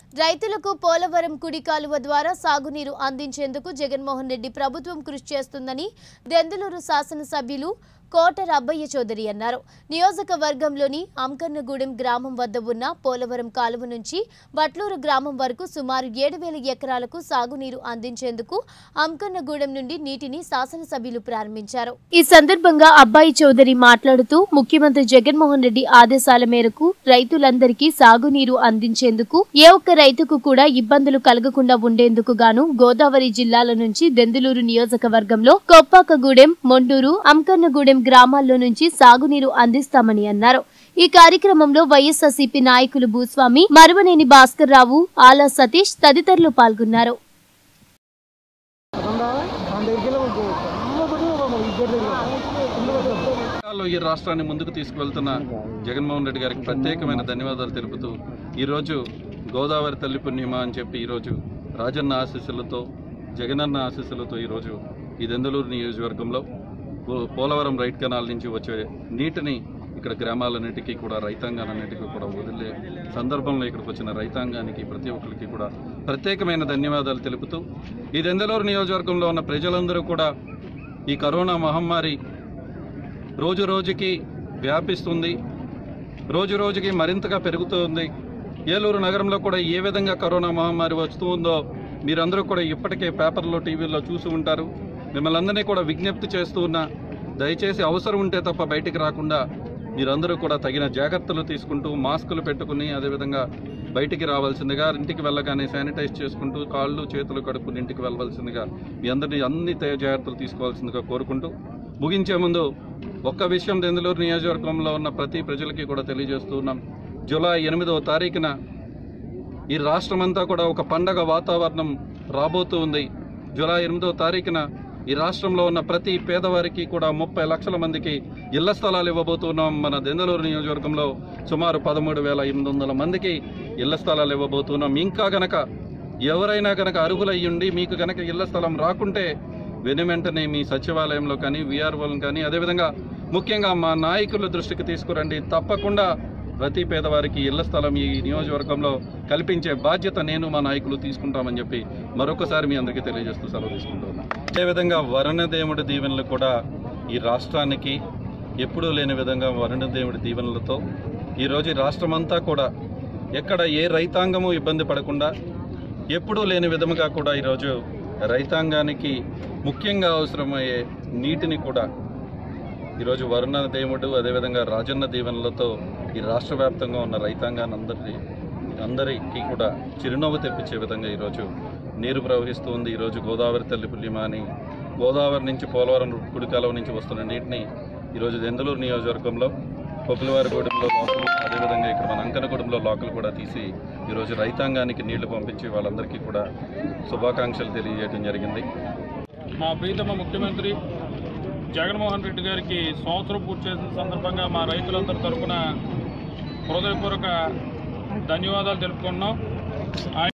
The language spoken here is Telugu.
రైతులకు పోలవరం కుడి కాలువ ద్వారా సాగునీరు అందించేందుకు జగన్మోహన్ రెడ్డి ప్రభుత్వం కృషి చేస్తుందని దెందులూరు శాసనసభ్యులు కోటర అబ్బయ్య చౌదరి అన్నారు నియోజకవర్గంలోని అంకన్నగూడెం గ్రామం వద్ద ఉన్న పోలవరం కాలువ నుంచి బట్లూరు గ్రామం వరకు సుమారు ఏడు వేల ఎకరాలకు సాగునీరు అందించేందుకు అంకన్నగూడెం నుండి నీటిని శాసనసభ్యులు ప్రారంభించారు ఈ సందర్భంగా అబ్బాయి చౌదరి మాట్లాడుతూ ముఖ్యమంత్రి జగన్మోహన్ రెడ్డి ఆదేశాల మేరకు రైతులందరికీ సాగునీరు అందించేందుకు ఏ ఒక్క రైతుకు కూడా ఇబ్బందులు కలగకుండా ఉండేందుకు గాను గోదావరి జిల్లాల నుంచి దెందులూరు నియోజకవర్గంలో కొప్పాకగూడెం మొండూరు అంకన్నగూడెం గ్రామాల్లో నుంచి సాగునీరు అందిస్తామని అన్నారు ఈ కార్యక్రమంలో వైఎస్ఆర్సీపీ నాయకులు భూస్వామి మరువనేని భాస్కర్ రావు ఆలా సతీష్ తదితరులు పాల్గొన్నారు విషయాల్లో ఈ రాష్ట్రాన్ని ముందుకు తీసుకువెళ్తున్న జగన్మోహన్ రెడ్డి గారికి ప్రత్యేకమైన ధన్యవాదాలు తెలుపుతూ ఈరోజు గోదావరి తల్లి పుణ్యమ అని చెప్పి ఈరోజు రాజన్న ఆశీస్సులతో జగనన్న ఆశీస్సులతో ఈరోజు ఈ దెందలూరు నియోజకవర్గంలో పో- పోలవరం రైట్ కెనాల్ నుంచి వచ్చే నీటిని ఇక్కడ గ్రామాలన్నిటికీ కూడా రైతాంగాలన్నిటికీ కూడా వదిలే సందర్భంలో ఇక్కడికి వచ్చిన రైతాంగానికి ప్రతి ఒక్కరికి కూడా ప్రత్యేకమైన ధన్యవాదాలు తెలుపుతూ ఈ దెందలూరు నియోజకవర్గంలో ఉన్న ప్రజలందరూ కూడా ఈ కరోనా మహమ్మారి రోజు రోజుకి వ్యాపిస్తుంది రోజు రోజుకి మరింతగా పెరుగుతుంది ఏలూరు నగరంలో కూడా ఏ విధంగా కరోనా మహమ్మారి వస్తూ ఉందో మీరందరూ కూడా ఇప్పటికే పేపర్లో టీవీల్లో చూసి ఉంటారు మిమ్మల్ని అందరినీ కూడా విజ్ఞప్తి చేస్తూ ఉన్నా దయచేసి అవసరం ఉంటే తప్ప బయటికి రాకుండా మీరందరూ కూడా తగిన జాగ్రత్తలు తీసుకుంటూ మాస్కులు పెట్టుకుని అదేవిధంగా బయటికి రావాల్సిందిగా ఇంటికి వెళ్ళగానే శానిటైజ్ చేసుకుంటూ కాళ్ళు చేతులు కడుక్కుని ఇంటికి వెళ్ళవలసిందిగా మీ అందరినీ అన్ని తే- జాగ్రత్తలు తీసుకోవాల్సిందిగా కోరుకుంటూ ముగించే ముందు ఒక్క విషయం దెందులూరు నియోజకవర్గంలో ఉన్న ప్రతి ప్రజలకి కూడా తెలియజేస్తూ ఉన్నాం జూలై ఎనిమిదవ తారీఖున ఈ రాష్ట్రమంతా కూడా ఒక పండగ వాతావరణం రాబోతూ ఉంది జూలై ఎనిమిదవ తారీఖున ఈ రాష్ట్రంలో ఉన్న ప్రతి పేదవారికి కూడా ముప్పై లక్షల మందికి ఇళ్ల స్థలాలు ఇవ్వబోతున్నాం మన దెందలూరు నియోజకవర్గంలో సుమారు పదమూడు వేల ఎనిమిది వందల మందికి ఇళ్ల స్థలాలు ఇవ్వబోతున్నాం ఇంకా గనక ఎవరైనా గనక అర్హులయ్యుండి మీకు గనక ఇళ్ల స్థలం రాకుంటే వెను వెంటనే మీ సచివాలయంలో కానీ విఆర్ఓలను కానీ అదేవిధంగా ముఖ్యంగా మా నాయకుల దృష్టికి తీసుకురండి తప్పకుండా ప్రతి పేదవారికి ఇళ్ల స్థలం ఈ నియోజకవర్గంలో కల్పించే బాధ్యత నేను మా నాయకులు తీసుకుంటామని చెప్పి మరొకసారి మీ అందరికీ తెలియజేస్తూ సెలవు తీసుకుంటున్నాను అదేవిధంగా వరుణదేవుడి దీవెనలు కూడా ఈ రాష్ట్రానికి ఎప్పుడూ లేని విధంగా వరుణదేవుడి దీవెనలతో ఈరోజు ఈ రాష్ట్రమంతా కూడా ఎక్కడ ఏ రైతాంగము ఇబ్బంది పడకుండా ఎప్పుడూ లేని విధముగా కూడా ఈరోజు రైతాంగానికి ముఖ్యంగా అవసరమయ్యే నీటిని కూడా ఈరోజు వరుణ దేవుడు అదేవిధంగా రాజన్న దీవెనలతో ఈ రాష్ట్ర వ్యాప్తంగా ఉన్న రైతాంగాన్ని అందరి అందరికీ కూడా చిరునవ్వు తెప్పించే విధంగా ఈరోజు నీరు ప్రవహిస్తూ ఉంది ఈరోజు గోదావరి తల్లి పుల్లిమ అని గోదావరి నుంచి పోలవరం కుడికాలువ నుంచి వస్తున్న నీటిని ఈరోజు దెందలూరు నియోజకవర్గంలో పొప్పులవారిగూడెంలో లోకల్ అదేవిధంగా ఇక్కడ మన అంకనగూడెంలో లోకల్ కూడా తీసి ఈరోజు రైతాంగానికి నీళ్లు పంపించి వాళ్ళందరికీ కూడా శుభాకాంక్షలు తెలియజేయడం జరిగింది మా ప్రీతమ ముఖ్యమంత్రి జగన్మోహన్ రెడ్డి గారికి సంవత్సరం పూర్తి చేసిన సందర్భంగా మా రైతులందరి తరఫున హృదయపూర్వక ధన్యవాదాలు తెలుపుకుంటున్నాం ఆయన